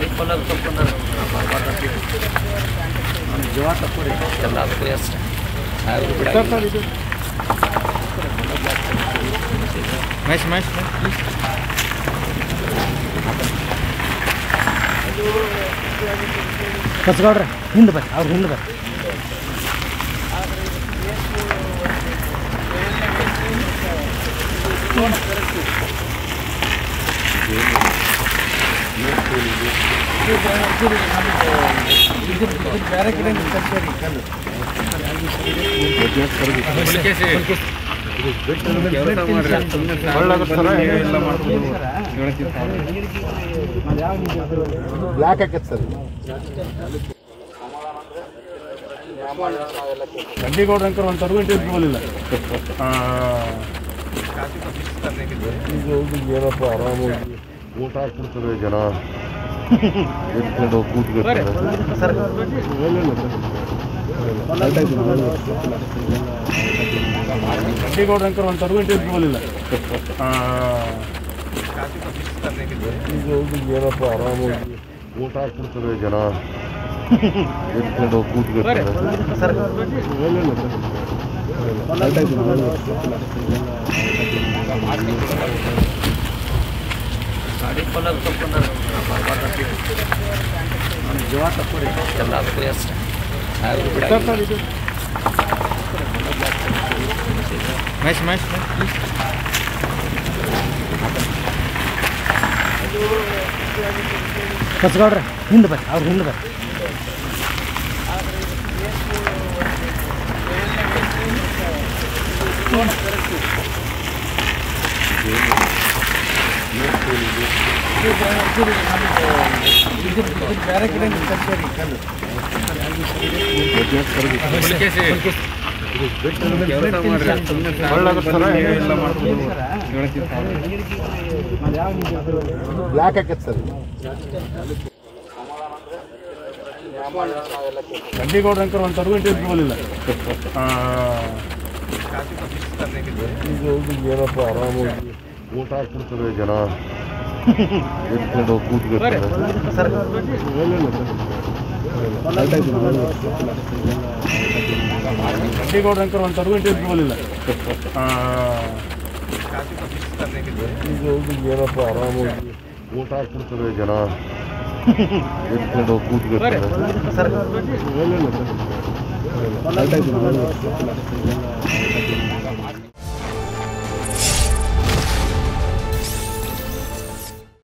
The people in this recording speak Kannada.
ಗಾಡಿ ಕೊಲ್ಲೋದು ತಪ್ಪಿಕೊಂಡ್ರೆ ನಮ್ಮ ಜೀವ ತಪ್ಪು ರೀ ಎಲ್ಲದಕ್ಕೂ ಅಷ್ಟೇ ನಾವು ಬಿಡಂಗಿಲ್ಲ. ಮಹೇಶ್ ಮಹೇಶ್ ಬಸ್ಗೌಡ್ರೆ ಹಿಂದೆ ಬರ್ರಿ ಅವ್ರು ಹಿಂದೆ ಬರ್ರಿ ಬೇರೆ ಕಡೆ ಬ್ಲ್ಯಾಕ್ ಹಾಕೈತೆ ಸರ್ ಗಂಡಿಗೌಡ್ರ ಅಂಕರ್ ಒಂದು ತರಗಂಟೆ ಇಟ್ಕೊಳ್ಳಿಲ್ಲ ಈಗ ಹೋಗಿ ಏನಪ್ಪ ಆರಾಮಾಗಿ ಊಟ ಹಾಕ್ಬಿಡ್ತಾರೆ ಜನ ಎತ್ಕೊಂಡು ಕೂತ್ಕೊಳ್ತಾರೆ ಗಂಡಿಗೌಡ್ರ ಅಂಕರ್ ಒಂದು ತರಗಂಟೆ ಇಟ್ಕೊಳ್ಳಿಲ್ಲ ಈಗ ಹೋಗಿ ಏನಪ್ಪ ಆರಾಮಾಗಿ ಊಟ ಹಾಕ್ಬಿಡ್ತಾರೆ ಜನ ಎತ್ಕೊಂಡು ಕೂತ್ಕೊಳ್ತಾರೆ ಗಾಡಿ ಕೊಲ್ಲೋದು ತಪ್ಪಿಕೊಂಡ್ರೆ ನಮ್ಮ ಜೀವ ತಪ್ಪು ರೀ ಎಲ್ಲದಕ್ಕೂ ಅಷ್ಟೇ ನಾವು ಬಿಡಂಗಿಲ್ಲ. ಮಹೇಶ್ ಮಹೇಶ್ ಬಸ್ಗೌಡ್ರೆ ಹಿಂದೆ ಬರ್ರಿ ಅವ್ರು ಹಿಂದೆ ಬರ್ರಿ ಬೇರೆ ಕಡೆ ಬ್ಲ್ಯಾಕ್ ಹಾಕೈತೆ ಸರ್ ಗಂಡಿಗೌಡ್ರ ಅಂಕರ್ ಒಂದು ತರಗಂಟೆ ಇಟ್ಕೊಳ್ಳಿಲ್ಲ ಈಗ ಹೋಗಿ ಏನಪ್ಪ ಆರಾಮಾಗಿ ಊಟ ಹಾಕ್ಬಿಡ್ತಾರೆ ಜನ ಎತ್ಕೊಂಡು ಕೂತ್ಕೊಳ್ತಾರೆ ಗಂಡಿಗೌಡ್ರ ಅಂಕರ್ ಒಂದು ತರಗಂಟೆ ಇಟ್ಕೊಳ್ಳಿಲ್ಲ ಈಗ ಹೋಗಿ ಏನಪ್ಪ ಆರಾಮಾಗಿ ಊಟ ಹಾಕ್ಬಿಡ್ತಾರೆ ಜನ ಎತ್ಕೊಂಡು ಕೂತ್ಕೊಳ್ತಾರೆ